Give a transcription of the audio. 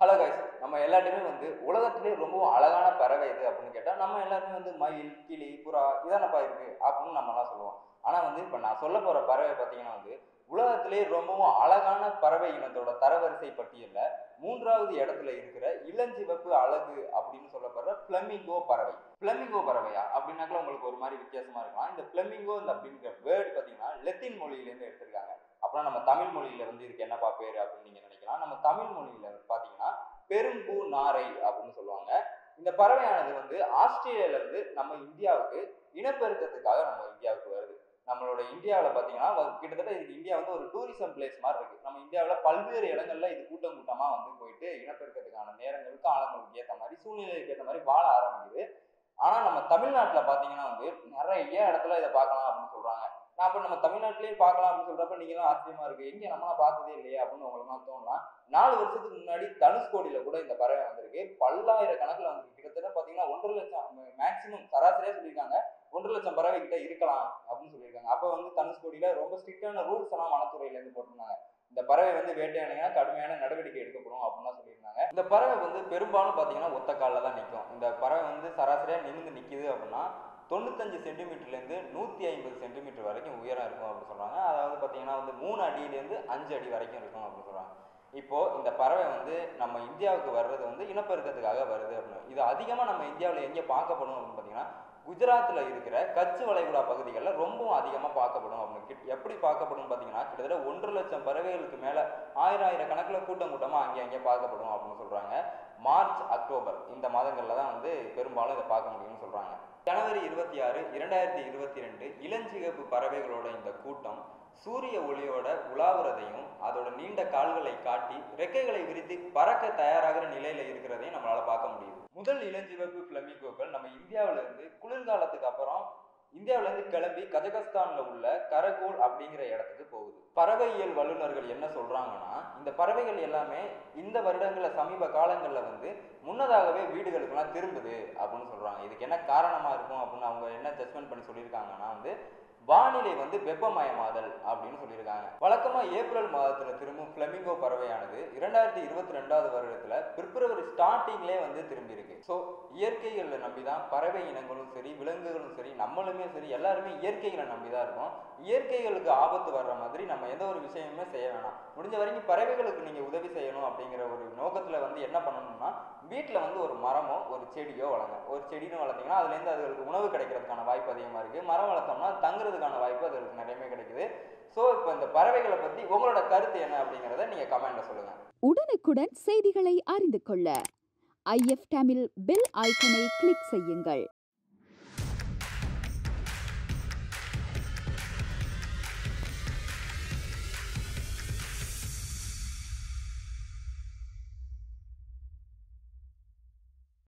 hello guys நம்ம எல்லாருமே வந்து உலகத்திலே ரொம்பவும் அழகான பறவை எது அப்படின்னு கேட்டால் நம்ம எல்லாருமே வந்து மயில் கிளி புறா இதானப்பா இருக்கு அப்படின்னு நம்மலாம் சொல்லுவோம் ஆனால் வந்து இப்போ நான் சொல்ல போகிற பறவை பார்த்தீங்கன்னா வந்து உலகத்திலே ரொம்பவும் அழகான பறவை இனத்தோட தரவரிசை பட்டியலில் மூன்றாவது இடத்துல இருக்கிற இளஞ்சிவப்பு அழகு அப்படின்னு சொல்லப்படுற பிளமிங்கோ பறவை பிளமிங்கோ பறவையா அப்படின்னாக்கல உங்களுக்கு ஒரு மாதிரி வித்தியாசமா இருக்கலாம் இந்த பிளமிங்கோ இந்த அப்படிங்கிற வேர்டு பார்த்தீங்கன்னா லெத்தின் மொழியிலேருந்து எடுத்திருக்காங்க அப்புறம் நம்ம தமிழ் மொழியில வந்து இதுக்கு என்னப்பா பேரு அப்படின்னு நீங்க நினைக்கலாம் நம்ம தமிழ் மொழியில பாத்தீங்கன்னா பெரும்பூ நாரை அப்படின்னு சொல்லுவாங்க இந்த பறவையானது வந்து ஆஸ்திரேலியால இருந்து நம்ம இந்தியாவுக்கு இனப்பெருக்கத்துக்காக நம்ம இந்தியாவுக்கு வருது நம்மளோட இந்தியாவில் பார்த்தீங்கன்னா வ- கிட்டத்தட்ட இதுக்கு இந்தியா வந்து ஒரு டூரிசம் பிளேஸ் மாதிரி இருக்கு நம்ம இந்தியாவில் பல்வேறு இடங்கள்ல இது கூட்டம் கூட்டமா வந்து போயிட்டு இனப்பெருக்கத்துக்கான நேரங்களுக்கு காலங்களுக்கு ஏற்ற மாதிரி சூழ்நிலைக்கு ஏற்ற மாதிரி வாழ ஆரம்பிக்குது ஆனா நம்ம தமிழ்நாட்டில் பார்த்தீங்கன்னா வந்து நிறைய இடத்துல இதை பார்க்கலாம் அப்படின்னு சொல்றாங்க நான் இப்போ நம்ம தமிழ்நாட்டிலேயே பார்க்கலாம் அப்படின்னு சொல்றப்ப நீங்களாம் ஆச்சரியமா இருக்கு எங்க நம்மளாம் பார்த்ததே இல்லையே அப்படின்னு உங்களுக்கு தோணலாம் நாலு வருஷத்துக்கு முன்னாடி தனுஷ்கோடியில கூட இந்த பறவை வந்திருக்கு பல்லாயிரக்கணக்கில் வந்திருக்கு கிட்டத்தட்ட பார்த்தீங்கன்னா ஒன்றரை லட்சம் மேக்சிமம் சராசரியா சொல்லியிருக்காங்க ஒன்றரை லட்சம் பறவை கிட்ட இருக்கலாம் அப்படின்னு சொல்லியிருக்காங்க அப்போ வந்து தனுஷ்கோடியில ரொம்ப ஸ்ட்ரிக்டான ரூல்ஸ் எல்லாம் வனத்துறையில இருந்து போட்டிருந்தாங்க இந்த பறவை வந்து வேட்டையாடினா கடுமையான நடவடிக்கை எடுக்கப்படும் அப்படின்னு சொல்லியிருந்தாங்க இந்த பறவை வந்து பெரும்பாலும் பார்த்தீங்கன்னா ஒத்த காலில் தான் நிற்கும் இந்த பறவை வந்து சராசரியாக நிமிர்ந்து நிற்கிது அப்படின்னா தொண்ணூத்தஞ்சு சென்டிமீட்டர்லேருந்து நூற்றி ஐம்பது சென்டிமீட்டர் வரைக்கும் உயரம் இருக்கும் அப்படின்னு சொல்கிறாங்க அதாவது பார்த்தீங்கன்னா வந்து மூணு அடியிலேருந்து அஞ்சு அடி வரைக்கும் இருக்கும் அப்படின்னு சொல்கிறாங்க இப்போ இந்த பறவை வந்து நம்ம இந்தியாவுக்கு வர்றது வந்து இனப்பெருக்கத்துக்காக வருது அப்படின்னு இது அதிகமாக நம்ம இந்தியாவில் எங்கே பார்க்கப்படும் அப்படின்னு பார்த்தீங்கன்னா குஜராத்தில் இருக்கிற கட்ச் வளைகுடா பகுதிகளில் ரொம்பவும் அதிகமாக பார்க்கப்படும் அப்படின்னு கிட்- எப்படி பார்க்கப்படும் பார்த்தீங்கன்னா கிட்டத்தட்ட ஒன்றரை லட்சம் பறவைகளுக்கு மேலே ஆயிரம் ஆயிரம் கணக்கில் கூட்டம் கூட்டமாக அங்கே அங்கே பார்க்கப்படும் அப்படின்னு சொல்கிறாங்க மார்ச் அக்டோபர் இந்த மாதங்களில் தான் வந்து பெரும்பாலும் இதை பார்க்க முடியும்னு சொல்கிறாங்க ஜனவரி இருபத்தி ஆறு இரண்டாயிரத்தி இருபத்தி ரெண்டு இளஞ்சிகப்பு பறவைகளோட இந்த கூட்டம் சூரிய ஒளியோட உலாவுறதையும் அதோட நீண்ட கால்களை காட்டி ரெக்கைகளை விரித்து பறக்க தயாராகிற நிலையில இருக்கிறதையும் நம்மளால பார்க்க முடியுது முதல் இளஞ்சிவப்பு பிளமிங்கோக்கள் நம்ம இந்தியாவில இருந்து குளிர்காலத்துக்கு அப்புறம் இந்தியாவில இருந்து கிளம்பி கஜகஸ்தான்ல உள்ள கரகோல் அப்படிங்கிற இடத்துக்கு போகுது பறவையியல் வல்லுநர்கள் என்ன சொல்றாங்கன்னா இந்த பறவைகள் எல்லாமே இந்த வருடங்கள சமீப காலங்கள்ல வந்து முன்னதாகவே வீடுகளுக்கெல்லாம் திரும்புது அப்படின்னு சொல்றாங்க இதுக்கு என்ன காரணமா இருக்கும் அப்படின்னு அவங்க என்ன ஜட்மெண்ட் பண்ணி சொல்லியிருக்காங்கன்னா வந்து வானிலை வந்து வெப்பமயமாதல் அப்படின்னு சொல்லியிருக்காங்க வழக்கமா ஏப்ரல் மாதத்துல திரும்பும் பிளமிங்கோ பறவையானது இரண்டாயிரத்தி இருபத்தி ரெண்டாவது வருடத்துல பிப்ரவரி ஸ்டார்டிங்லேயே வந்து திரும்பி இருக்கு ஸோ இயற்கைகளை நம்பி தான் பறவை இனங்களும் சரி விலங்குகளும் சரி நம்மளுமே சரி எல்லாருமே இயற்கைகளை நம்பி தான் இருக்கோம் இயற்கைகளுக்கு ஆபத்து வர்ற மாதிரி நம்ம எந்த ஒரு விஷயமுமே செய்ய வேணாம் முடிஞ்ச வரைக்கும் பறவைகளுக்கு நீங்க உதவி செய்யணும் அப்படிங்கிற ஒரு நோக்கத்துல வந்து என்ன பண்ணணும்னா வீட்டில் வந்து ஒரு மரமோ ஒரு செடியோ வளங்க ஒரு செடின்னு வளர்த்தீங்கன்னா அதுலேருந்து அதுகளுக்கு உணவு கிடைக்கிறதுக்கான வாய்ப்பு அதிகமாக இருக்குது மரம் வளர்த்தோம்னா தங்குறதுக்கான வாய்ப்பு அதுகளுக்கு நிறையவே கிடைக்குது ஸோ இப்போ இந்த பறவைகளை பற்றி உங்களோட கருத்து என்ன அப்படிங்கிறத நீங்கள் கமெண்ட்டில் சொல்லுங்கள் உடனுக்குடன் செய்திகளை அறிந்து கொள்ள ஐஎஃப் தமிழ் பெல் ஐக்கனை கிளிக் செய்யுங்கள்